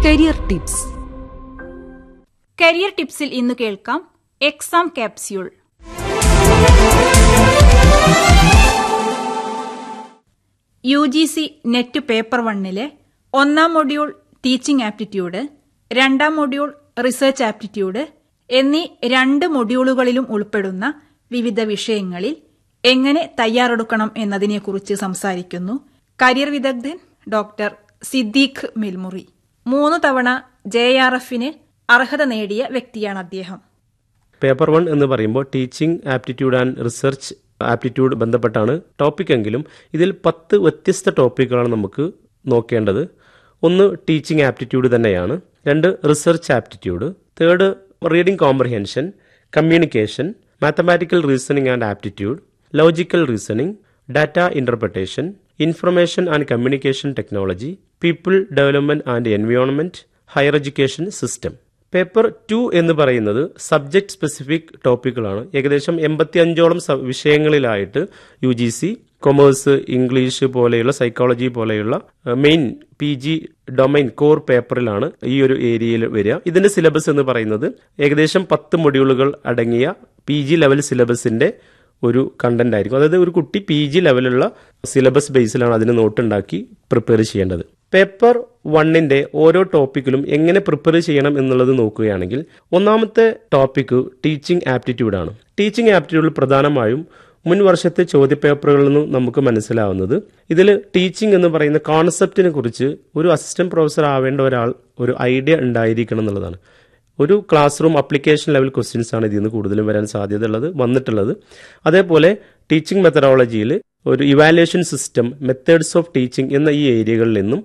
career tips career ടിപ്സിൽ ഇന്ന് കേൾക്കാം exam capsule U G C net paper വണ്ണിലെ ഒന്നാം മൊഡ്യൂൾ ടീച്ചിംഗ് ആപ്റ്റിറ്റ്യൂഡ് രണ്ടാം മൊഡ്യൂൾ റിസർച്ച് ആപ്റ്റിറ്റ്യൂഡ് എന്നീ രണ്ട് മൊഡ്യൂളുകളിലും ഉൾപ്പെടുന്ന വിവിധ വിഷയങ്ങളിൽ എങ്ങനെ തയ്യാറെടുക്കണം എന്നതിനെക്കുറിച്ച് സംസാരിക്കുന്നു കരിയർ വിദഗ്ധൻ ഡോക്ടർ സിദ്ദീഖ് മിൽമുറി മൂന്ന് തവണ ജെ ആർ എഫിന് അർഹത നേടിയ വ്യക്തിയാണ് അദ്ദേഹം പേപ്പർ വൺ എന്ന് പറയുമ്പോൾ teaching aptitude and research aptitude ബന്ധപ്പെട്ടാണ് ടോപ്പിക് എങ്കിലും ഇതിൽ പത്ത് വ്യത്യസ്ത ടോപ്പിക്കുകളാണ് നമുക്ക് നോക്കേണ്ടത് ഒന്ന് ടീച്ചിങ് ആപ്റ്റിറ്റ്യൂഡ് തന്നെയാണ് രണ്ട് research aptitude third reading comprehension communication mathematical reasoning and aptitude logical reasoning data interpretation information and communication technology people development and environment higher education system paper two എന്ന് പറയുന്നത് സബ്ജക്ട് സ്പെസിഫിക് ടോപ്പിക്കുകളാണ് ഏകദേശം എൺപത്തി അഞ്ചോളം വിഷയങ്ങളിലായിട്ട് U G C commerce English പോലെയുള്ള psychology പോലെയുള്ള main P G domain core പേപ്പറിലാണ് ഈ ഒരു ഏരിയയിൽ വരിക ഇതിന്റെ സിലബസ് എന്ന് പറയുന്നത് ഏകദേശം പത്ത് മൊഡ്യൂളുകൾ അടങ്ങിയ പി ജി ലെവൽ സിലബസിന്റെ ഒരു കണ്ടന്റ് ആയിരിക്കും അതായത് ഒരു കുട്ടി പി ജി ലെവലുള്ള സിലബസ് ബേസിലാണ് അതിന് നോട്ടുണ്ടാക്കി പ്രിപ്പയർ ചെയ്യേണ്ടത് പേപ്പർ വണ്ണിന്റെ ഓരോ ടോപ്പിക്കിലും എങ്ങനെ പ്രിപ്പയർ ചെയ്യണം എന്നുള്ളത് നോക്കുകയാണെങ്കിൽ ഒന്നാമത്തെ ടോപ്പിക് ടീച്ചിങ് ആപ്റ്റിറ്റ്യൂഡ് ആണ് ടീച്ചിങ് ആപ്റ്റിറ്റ്യൂഡിൽ പ്രധാനമായും മുൻ വർഷത്തെ ചോദ്യപേപ്പറുകളിൽ നിന്നും നമുക്ക് മനസ്സിലാവുന്നത് ഇതിൽ ടീച്ചിങ് എന്ന് പറയുന്ന കോൺസെപ്റ്റിനെ കുറിച്ച് ഒരു അസിസ്റ്റന്റ് പ്രൊഫസർ ആവേണ്ട ഒരാൾ ഒരു ഐഡിയ ഉണ്ടായിരിക്കണം എന്നുള്ളതാണ് ഒരു classroom application level questions ആണ് ഇതിൽ നിന്ന് കൂടുതലും വരാൻ സാധ്യതയുള്ളത് വന്നിട്ടുള്ളത് അതേപോലെ ടീച്ചിങ് മെത്തഡോളജിയിൽ ഒരു evaluation system methods of teaching എന്ന ഈ ഏരിയകളിൽ നിന്നും